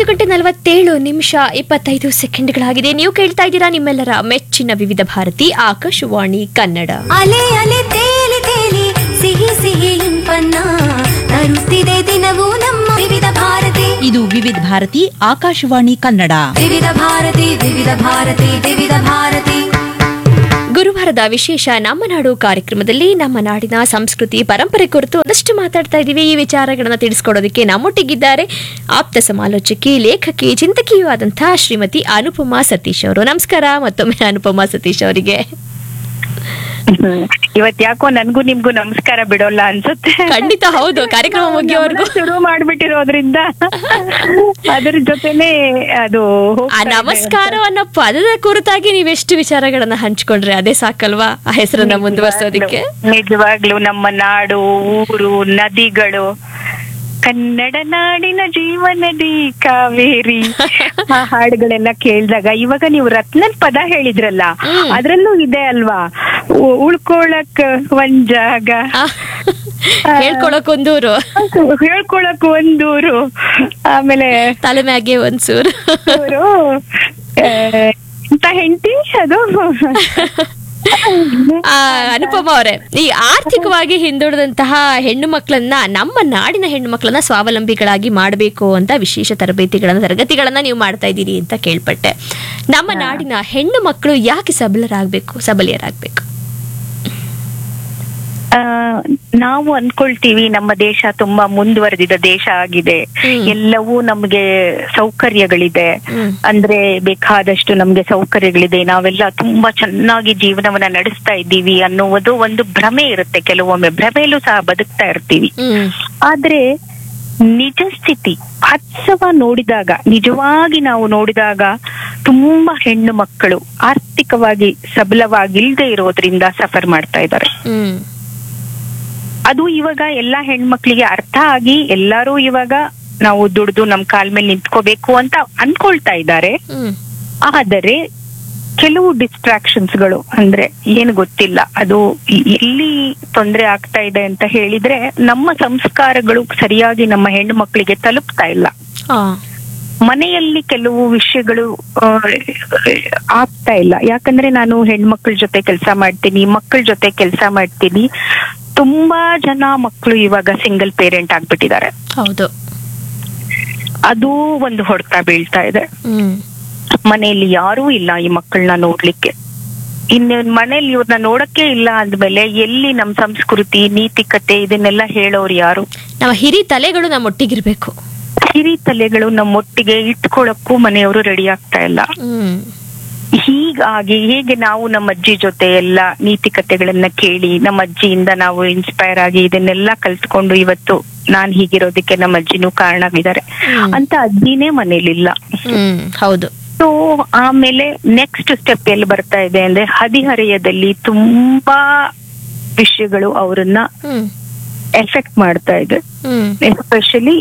ಗಂಟೆ ನಲವತ್ತೇಳು ನಿಮಿಷ ಇಪ್ಪತ್ತೈದು ಸೆಕೆಂಡ್ಗಳಾಗಿದೆ ನೀವು ಕೇಳ್ತಾ ಇದ್ದೀರಾ ನಿಮ್ಮೆಲ್ಲರ ಮೆಚ್ಚಿನ ವಿವಿಧ ಭಾರತಿ ಆಕಾಶವಾಣಿ ಕನ್ನಡ ಅಲೆ ಅಲೆ ತೇಲಿ ತೇಲಿ ಸಿಹಿ ಸಿಹಿ ಇಂಪನ್ನ ತರುತ್ತಿದೆ ದಿನವೂ ನಮ್ಮ ವಿವಿಧ ಭಾರತಿ ಇದು ವಿವಿಧ ಭಾರತಿ ಆಕಾಶವಾಣಿ ಕನ್ನಡ ವಿವಿಧ ಭಾರತಿ ವಿವಿಧ ಭಾರತಿ ವಿವಿಧ ಭಾರತಿ ಗುರುವಾರದ ವಿಶೇಷ ನಮ್ಮ ನಾಡು ಕಾರ್ಯಕ್ರಮದಲ್ಲಿ ನಮ್ಮ ನಾಡಿನ ಸಂಸ್ಕೃತಿ ಪರಂಪರೆ ಕುರಿತು ಒಂದಷ್ಟು ಮಾತಾಡ್ತಾ ಇದ್ದೀವಿ ಈ ವಿಚಾರಗಳನ್ನ ತಿಳಿಸ್ಕೊಡೋದಕ್ಕೆ ನಮ್ಮೊಟ್ಟಿಗಿದ್ದಾರೆ ಆಪ್ತ ಸಮಾಲೋಚಕಿ ಲೇಖಕಿ ಚಿಂತಕಿಯೂ ಆದಂತಹ ಶ್ರೀಮತಿ ಅನುಪಮಾ ಸತೀಶ್ ಅವರು ನಮಸ್ಕಾರ ಮತ್ತೊಮ್ಮೆ ಅನುಪಮಾ ಸತೀಶ್ ಅವರಿಗೆ ಹ್ಮ್. ಇವತ್ ಯಾಕೋ ನನ್ಗೂ ನಿಮ್ಗೂ ನಮಸ್ಕಾರ ಬಿಡೋಲ್ಲ ಅನ್ಸುತ್ತೆ ಖಂಡಿತ ಹೌದು ಕಾರ್ಯಕ್ರಮ ಮುಗಿಯೋವರೆಗೂ ನಮ್ಮನ್ನ ಶುರು ಮಾಡ್ಬಿಟ್ಟಿರೋದ್ರಿಂದ ಅದ್ರ ಜೊತೆನೆ ಅದು ಆ ಹೋಗ್ತಾ ಇದೆ. ನಮಸ್ಕಾರ ಅನ್ನೋ ಪದದ ಕುರಿತಾಗಿ ನೀವೆಷ್ಟು ವಿಚಾರಗಳನ್ನ ಹಂಚ್ಕೊಂಡ್ರೆ ಅದೇ ಸಾಕಲ್ವಾ ಆ ಹೆಸರನ್ನ ಮುಂದುವರ್ಸೋದಕ್ಕೆ ನಿಜವಾಗ್ಲೂ ನಮ್ಮ ನಾಡು ಊರು ನದಿಗಳು ಕನ್ನಡ ನಾಡಿನ ಜೀವನದಿ ಕಾವೇರಿ ಆ ಹಾಡುಗಳೆಲ್ಲ ಕೇಳಿದಾಗ ಇವಾಗ ನೀವು ರತ್ನನ್ ಪದ ಹೇಳಿದ್ರಲ್ಲ ಹ್ಮ್. ಅದ್ರಲ್ಲೂ ಇದೆ ಅಲ್ವಾ ಉ- ಉಳ್ಕೊಳಕ್ ಒಂದ್ ಜಾಗ ಆ, ಹೇಳ್ಕೊಳಕ್ ಒಂದೂರು ಹೇಳ್ಕೊಳಕ್ ಒಂದೂರು ಆಮೇಲೆ ತಲೆ ಮ್ಯಾಗೆ ಒಂದ್ಸೂರು ಊರು ಆ, ಎಂತ ಹೆಂಡತಿ ಅದು ಆ, ಅನುಪಮ ಅವರೇ ಈ ಆರ್ಥಿಕವಾಗಿ ಹಿಂದುಳಿದಂತಹ ಹೆಣ್ಣು ಮಕ್ಕಳನ್ನ ನಮ್ಮ ನಾಡಿನ ಹೆಣ್ಣು ಮಕ್ಕಳನ್ನ ಸ್ವಾವಲಂಬಿಗಳಾಗಿ ಮಾಡಬೇಕು ಅಂತ ವಿಶೇಷ ತರಬೇತಿಗಳನ್ನ ತರಗತಿಗಳನ್ನ ನೀವು ಮಾಡ್ತಾ ಇದ್ದೀರಿ ಅಂತ ಕೇಳ್ಪಟ್ಟೆ ನಮ್ಮ ನಾಡಿನ ಹೆಣ್ಣು ಮಕ್ಕಳು ಯಾಕೆ ಸಬಲರಾಗಬೇಕು ಸಬಲಿಯರಾಗಬೇಕು ಆ, ನಾವು ಅನ್ಕೊಳ್ತೀವಿ ನಮ್ಮ ದೇಶ ತುಂಬಾ ಮುಂದುವರೆದಿದ ದೇಶ ಆಗಿದೆ ಹ್ಮ್. ಎಲ್ಲವೂ ನಮ್ಗೆ ಸೌಕರ್ಯಗಳಿದೆ ಹ್ಮ್. ಅಂದ್ರೆ ಬೇಕಾದಷ್ಟು ನಮ್ಗೆ ಸೌಕರ್ಯಗಳಿದೆ ನಾವೆಲ್ಲ ತುಂಬಾ ಚೆನ್ನಾಗಿ ಜೀವನವನ್ನ ನಡೆಸ್ತಾ ಇದ್ದೀವಿ ಅನ್ನುವುದು ಒಂದು ಭ್ರಮೆ ಇರುತ್ತೆ ಕೆಲವೊಮ್ಮೆ ಭ್ರಮೆಯಲ್ಲೂ ಸಹ ಬದುಕ್ತಾ ಇರ್ತೀವಿ ಹ್ಮ್ ಆದ್ರೆ ನಿಜ ಸ್ಥಿತಿ ವಾಸ್ತವ ನೋಡಿದಾಗ ನಿಜವಾಗಿ ನಾವು ನೋಡಿದಾಗ ತುಂಬಾ ಹೆಣ್ಣು ಮಕ್ಕಳು ಆರ್ಥಿಕವಾಗಿ ಸಬಲವಾಗಿಲ್ದೇ ಇರೋದ್ರಿಂದ ಸಫರ್ ಮಾಡ್ತಾ ಇದ್ದಾರೆ ಹ್ಮ್ ಅದು ಇವಾಗ ಎಲ್ಲಾ ಹೆಣ್ಮಕ್ಳಿಗೆ ಅರ್ಥ ಆಗಿ ಎಲ್ಲರೂ ಇವಾಗ ನಾವು ದುಡ್ದು ನಮ್ ಕಾಲ್ ಮೇಲೆ ನಿಂತ್ಕೋಬೇಕು ಅಂತ ಅನ್ಕೊಳ್ತಾ ಇದ್ದಾರೆ ಹ್ಮ್ ಆದರೆ ಕೆಲವು ಡಿಸ್ಟ್ರಾಕ್ಷನ್ಸ್ ಗಳು ಅಂದ್ರೆ ಏನು ಗೊತ್ತಿಲ್ಲ ಅದು ಎಲ್ಲಿ ತೊಂದರೆ ಆಗ್ತಾ ಇದೆ ಅಂತ ಹೇಳಿದ್ರೆ ನಮ್ಮ ಸಂಸ್ಕಾರಗಳು ಸರಿಯಾಗಿ ನಮ್ಮ ಹೆಣ್ಣು ಮಕ್ಕಳಿಗೆ ತಲುಪ್ತಾ ಇಲ್ಲ ಆ ಮನೆಯಲ್ಲಿ ಕೆಲವು ವಿಷಯಗಳು ಆ, ಆಗ್ತಾ ಇಲ್ಲ ಯಾಕಂದ್ರೆ ನಾನು ಹೆಣ್ಮಕ್ಳ ಜೊತೆ ಕೆಲಸ ಮಾಡ್ತೀನಿ ಮಕ್ಕಳ ಜೊತೆ ಕೆಲಸ ಮಾಡ್ತೀನಿ ತುಂಬಾ ಜನ ಮಕ್ಕಳು ಇವಾಗ ಸಿಂಗಲ್ ಪೇರೆಂಟ್ ಆಗ್ಬಿಟ್ಟಿದ್ದಾರೆ ಹೌದು ಅದು ಒಂದು ಹೊಡೆತ ಬೀಳ್ತಾ ಇದೆ ಹ್ಮ್ ಮನೆಯಲ್ಲಿ ಯಾರೂ ಇಲ್ಲ ಈ ಮಕ್ಕಳನ್ನ ನೋಡ್ಲಿಕ್ಕೆ ಇನ್ನು ಮನೇಲಿ ಇವ್ರನ್ನ ನೋಡಕ್ಕೆ ಇಲ್ಲ ಅಂದ್ಮೇಲೆ ಎಲ್ಲಿ ನಮ್ ಸಂಸ್ಕೃತಿ ನೀತಿಕತೆ ಇದನ್ನೆಲ್ಲ ಹೇಳೋರು ಯಾರು ನಮ್ಮ ಹಿರಿ ತಲೆಗಳು ನಮ್ಮ ಒಟ್ಟಿಗಿರ್ಬೇಕು ಹಿರಿ ತಲೆಗಳು ನಮ್ಮೊಟ್ಟಿಗೆ ಇಟ್ಕೊಳಕ್ಕೂ ಮನೆಯವರು ರೆಡಿ ಆಗ್ತಾ ಇಲ್ಲ ಹ್ಮ್ ಹೀಗಾಗಿ ಹೇಗೆ ನಾವು ನಮ್ಮ ಅಜ್ಜಿ ಜೊತೆ ಎಲ್ಲ ನೀತಿಕತೆಗಳನ್ನ ಕೇಳಿ ನಮ್ಮ ಅಜ್ಜಿಯಿಂದ ನಾವು ಇನ್ಸ್ಪೈರ್ ಆಗಿ ಇದನ್ನೆಲ್ಲ ಕಲ್ತ್ಕೊಂಡು ಇವತ್ತು ನಾನ್ ಹೀಗಿರೋದಕ್ಕೆ ನಮ್ಮ ಅಜ್ಜಿನೂ ಕಾರಣವಿದ್ದಾರೆ ಹ್ಮ್. ಅಂತ ಅಜ್ಜಿನೇ ಮನೇಲಿಲ್ಲ ಹ್ಮ್ ಹೌದು ಸೊ ಆಮೇಲೆ ನೆಕ್ಸ್ಟ್ ಸ್ಟೆಪ್ ಎಲ್ಲಿ ಬರ್ತಾ ಇದೆ ಅಂದ್ರೆ ಹದಿಹರೆಯದಲ್ಲಿ ತುಂಬಾ ವಿಷಯಗಳು ಅವರನ್ನ ಹ್ಮ್ ಎಫೆಕ್ಟ್ ಮಾಡ್ತಾ ಇದೆ ಹ್ಮ್ ಎಸ್ಪೆಷಲಿ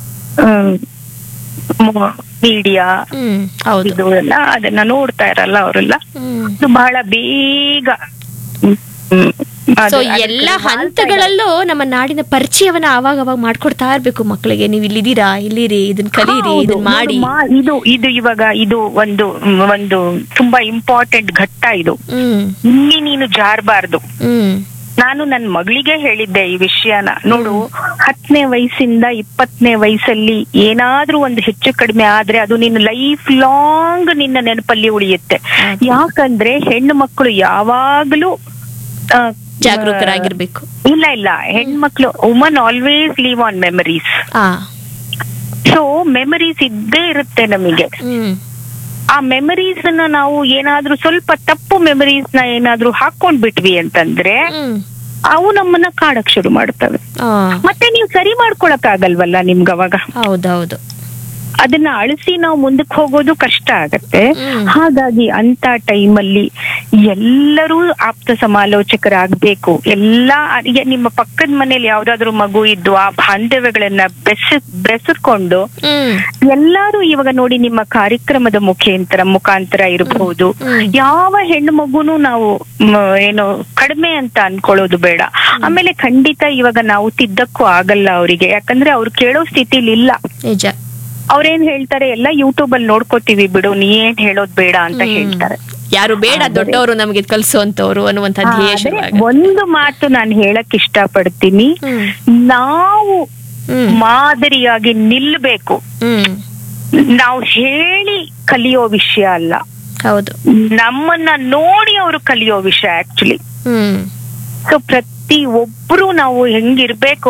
ಮೀಡಿಯಾ ಹ್ಮ್ ಹೌದು ಇದು ಎಲ್ಲ ಅದನ್ನ ನೋಡ್ತಾ ಇರಲ್ಲ ಅವರೆಲ್ಲ ಹ್ಮ್ ಇದು ಬಹಳ ಬೇಗ ಹ್ಮ್, ಹ್ಮ್, ಅದು- ಸೊ ಅದಕ್ಕೆ ಎಲ್ಲ ಮಾಡ್ತಾ ಇದ್ದಾರೆ. ಹಂತಗಳಲ್ಲೂ ನಮ್ಮ ನಾಡಿನ ಪರಿಚಯವನ್ನ ಅವಾಗ ಅವಾಗ ಮಾಡ್ಕೊಡ್ತಾ ಇರ್ಬೇಕು ಮಕ್ಕಳಿಗೆ ನೀವು ಇಲ್ಲಿದ್ದೀರಾ ಇಲ್ಲಿರಿ ಇದನ್ನ ಕಲೀರಿ ಹೌದು, ಇದನ್ನ ಮಾಡಿ ನೋಡು, ಮಾ- ಇದು ಇದು ಇವಾಗ ಇದು ಒಂದು ಒಂದು ತುಂಬಾ ಇಂಪಾರ್ಟೆಂಟ್ ಘಟ್ಟ ಇದು ಹ್ಮ್ ಇಲ್ಲಿ ನೀನು ಜಾರಬಾರ್ದು ಹ್ಮ್ ನಾನು ನನ್ನ ಮಗಳಿಗೆ ಹೇಳಿದ್ದೆ ಈ ವಿಷಯನ ನೋಡು ಹತ್ತನೇ ವಯಸ್ಸಿಂದ ಇಪ್ಪತ್ತನೇ ವಯಸ್ಸಲ್ಲಿ ಏನಾದ್ರೂ ಒಂದು ಹೆಚ್ಚು ಕಡಿಮೆ ಆದ್ರೆ ಅದು ನಿನ್ನ ಲೈಫ್ ಲಾಂಗ್ ನಿನ್ನ ನೆನಪಲ್ಲಿ ಉಳಿಯುತ್ತೆ ಹೌದು. ಯಾಕಂದ್ರೆ ಹೆಣ್ಣು ಮಕ್ಕಳು ಯಾವಾಗ್ಲೂ ಆ, ಜಾಗರೂಕರಾಗಿರ್ಬೇಕು ಇಲ್ಲ ಇಲ್ಲ ಹೆಣ್ಮಕ್ಳು woman always leave on memories ಆ ಸೊ ಮೆಮರೀಸ್ ಇದ್ದೇ ಇರುತ್ತೆ ನಮಗೆ ಹ್ಮ್ ಆ ಮೆಮರೀಸ್ ನ ನಾವು ಏನಾದ್ರೂ ಸ್ವಲ್ಪ ತಪ್ಪು ಮೆಮರೀಸ್ ನ ಏನಾದ್ರೂ ಹಾಕೊಂಡ್ ಬಿಟ್ವಿ ಅಂತಂದ್ರೆ ಹ್ಮ್ ಅವು ನಮ್ಮನ್ನ ಕಾಡಕ್ ಶುರು ಮಾಡ್ತವೆ ಆ ಮತ್ತೆ ನೀವು ಸರಿ ಮಾಡ್ಕೊಳಕ್ ಆಗಲ್ವಲ್ಲ ನಿಮ್ಗೆ ಅವಾಗ ಹೌದೌದು ಅದನ್ನ ಅಳಿಸಿ ನಾವು ಮುಂದಕ್ಕೆ ಹೋಗೋದು ಕಷ್ಟ ಆಗತ್ತೆ ಹ್ಮ್. ಹಾಗಾಗಿ ಅಂತ ಟೈಮಲ್ಲಿ ಎಲ್ಲರೂ ಆಪ್ತ ಸಮಾಲೋಚಕರಾಗ್ಬೇಕು ಎಲ್ಲಾ ಈಗ ನಿಮ್ಮ ಪಕ್ಕದ ಮನೇಲಿ ಯಾವ್ದಾದ್ರು ಮಗು ಇದ್ದು ಆ ಬಾಂಧವ್ಯಗಳನ್ನ ಬೆಸ ಬೆಸರ್ಕೊಂಡು ಹ್ಮ್ ಎಲ್ಲಾರು ಇವಾಗ ನೋಡಿ ನಿಮ್ಮ ಕಾರ್ಯಕ್ರಮದ ಮುಖಾಂತರ ಮುಖಾಂತರ ಇರಬಹುದು ಹ್ಮ್. ಯಾವ ಹೆಣ್ಣು ಮಗುನು ನಾವು ಮ, ಏನು ಕಡಿಮೆ ಅಂತ ಅನ್ಕೊಳ್ಳೋದು ಬೇಡ ಆಮೇಲೆ ಖಂಡಿತ ಇವಾಗ ನಾವು ತಿದ್ದಕ್ಕೂ ಆಗಲ್ಲ ಅವರಿಗೆ ಯಾಕಂದ್ರೆ ಅವ್ರು ಕೇಳೋ ಸ್ಥಿತಿಲಿ ಇಲ್ಲ ನಿಜ ಅವ್ರೇನ್ ಹೇಳ್ತಾರೆ ಎಲ್ಲ ಯೂಟ್ಯೂಬ್ ಅಲ್ಲಿ ನೋಡ್ಕೋತೀವಿ ಬಿಡು ನೀ ಏನ್ ಹೇಳೋದ್ ಬೇಡ ಅಂತ ಹ್ಮ್. ಹೇಳ್ತಾರೆ ಯಾರು ಬೇಡ ದೊಡ್ಡವರು ನಮಗೆ ಕಲಿಸುವಂತವ್ರು ಅನ್ನುವಂತ ಧ್ಯೇಯ ಆದ್ರೆ ಶುರುವಾಗ ಒಂದು ಮಾತು ನಾನು ಹೇಳಕ್ ಇಷ್ಟಪಡ್ತೀನಿ ಹ್ಮ್. ನಾವು ಹ್ಮ್. ಮಾದರಿಯಾಗಿ ನಿಲ್ಬೇಕು ಹ್ಮ್ ನಾವು ಹೇಳಿ ಕಲಿಯೋ ವಿಷಯ ಅಲ್ಲ ಹೌದು ನಮ್ಮನ್ನ ನೋಡಿ ಅವರು ಕಲಿಯೋ ವಿಷಯ ಆಕ್ಚುಲಿ ಹ್ಮ್ ಸೊ ಪ್ರತಿ ಒಬ್ರು ನಾವು ಹೆಂಗಿರ್ಬೇಕು